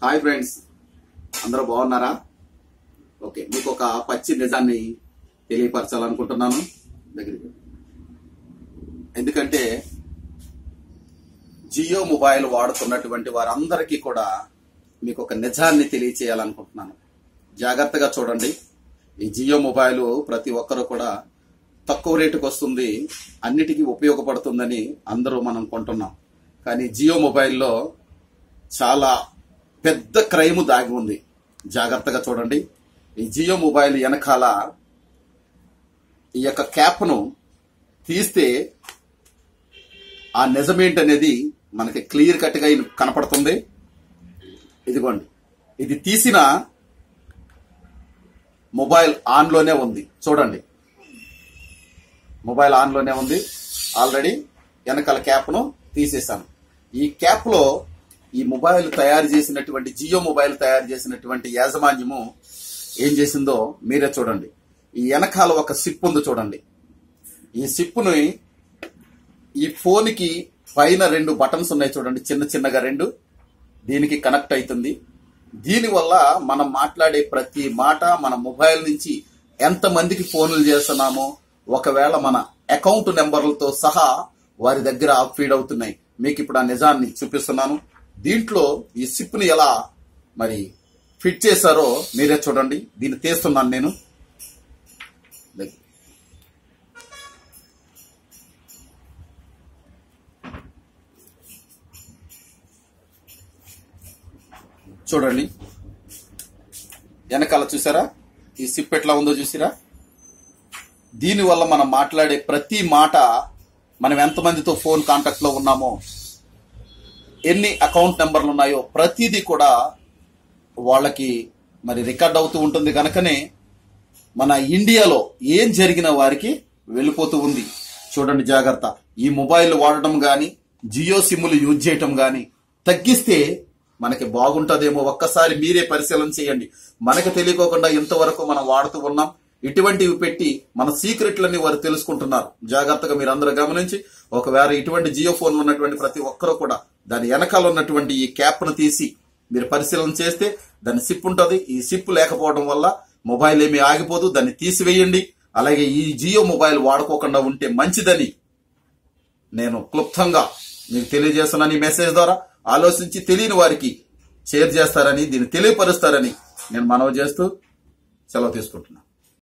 hi friends అందరూ బాగున్నారా okay మీకు ఒక పచ్చి నిజాన్ని తెలియపరచాలనుకుంటున్నాను దగ్గరికి ఎందుకంటే జియో మొబైల్ వాడుతున్నటువంటి వారందరికీ కూడా మీకు ఒక నిజాన్ని తెలియచేయాలనుకుంటున్నాను జాగ్రత్తగా చూడండి ఈ జియో మొబైల్ ప్రతి ఒక్కరు కూడా తక్కువ రేటుకు వస్తుంది అన్నిటికీ ఉపయోగపడుతుందని అందరూ మనం కొంటున్నాం కానీ జియో మొబైల్లో చాలా పెద్ద క్రైమ్ దాగి ఉంది జాగ్రత్తగా చూడండి ఈ జియో మొబైల్ వెనకాల ఈ యొక్క క్యాప్ను తీస్తే ఆ నిజమేంటనేది మనకి క్లియర్ కట్గా కనపడుతుంది ఇదిగోండి ఇది తీసిన మొబైల్ ఆన్లోనే ఉంది చూడండి మొబైల్ ఆన్లోనే ఉంది ఆల్రెడీ వెనకాల క్యాప్ను తీసేశాను ఈ క్యాప్లో ఈ మొబైల్ తయారు చేసినటువంటి జియో మొబైల్ తయారు చేసినటువంటి యాజమాన్యము ఏం చేసిందో మీరే చూడండి ఈ వెనకాల ఒక సిప్ ఉంది చూడండి ఈ సిప్పుని ఈ ఫోన్కి పైన రెండు బటన్స్ ఉన్నాయి చూడండి చిన్న చిన్నగా రెండు దీనికి కనెక్ట్ అవుతుంది దీనివల్ల మనం మాట్లాడే ప్రతి మాట మన మొబైల్ నుంచి ఎంతమందికి ఫోన్లు చేస్తున్నామో ఒకవేళ మన అకౌంట్ నెంబర్లతో సహా వారి దగ్గర ఫీడ్ అవుతున్నాయి మీకు ఇప్పుడు ఆ నిజాన్ని చూపిస్తున్నాను దీంట్లో ఈ సిప్ని ఎలా మరి ఫిట్ చేశారో మీరే చూడండి దీన్ని తీస్తున్నాను నేను చూడండి వెనకాల చూసారా ఈ సిప్ ఎట్లా ఉందో చూసిరా దీనివల్ల మనం మాట్లాడే ప్రతి మాట మనం ఎంతమందితో ఫోన్ కాంటాక్ట్ లో ఉన్నామో ఎన్ని అకౌంట్ నెంబర్లు ఉన్నాయో ప్రతిదీ కూడా వాళ్ళకి మరి రికార్డ్ అవుతూ ఉంటుంది కనుకనే మన ఇండియాలో ఏం జరిగిన వారికి వెళ్ళిపోతూ ఉంది చూడండి జాగ్రత్త ఈ మొబైల్ వాడటం కానీ జియో సిమ్లు యూజ్ చేయటం కానీ తగ్గిస్తే మనకి బాగుంటుందేమో ఒక్కసారి మీరే పరిశీలన చేయండి మనకు తెలియకోకుండా ఇంతవరకు మనం వాడుతూ ఉన్నాం ఇటువంటివి పెట్టి మన సీక్రెట్లని వారు తెలుసుకుంటున్నారు జాగ్రత్తగా మీరు అందరూ గమనించి ఒకవేళ ఇటువంటి జియో ఫోన్ ఉన్నటువంటి ప్రతి ఒక్కరూ కూడా దాని వెనకాల ఉన్నటువంటి ఈ క్యాప్ ను తీసి మీరు పరిశీలన చేస్తే దాని సిప్ ఉంటుంది ఈ సిప్ లేకపోవడం వల్ల మొబైల్ ఏమీ ఆగిపోదు దాన్ని తీసివేయండి అలాగే ఈ జియో మొబైల్ వాడుకోకుండా ఉంటే మంచిదని నేను క్లుప్తంగా మీకు తెలియజేస్తున్నాను ఈ మెసేజ్ ద్వారా ఆలోచించి తెలియని వారికి షేర్ చేస్తారని దీన్ని తెలియపరుస్తారని నేను మనవి చేస్తూ సెలవు తీసుకుంటున్నాను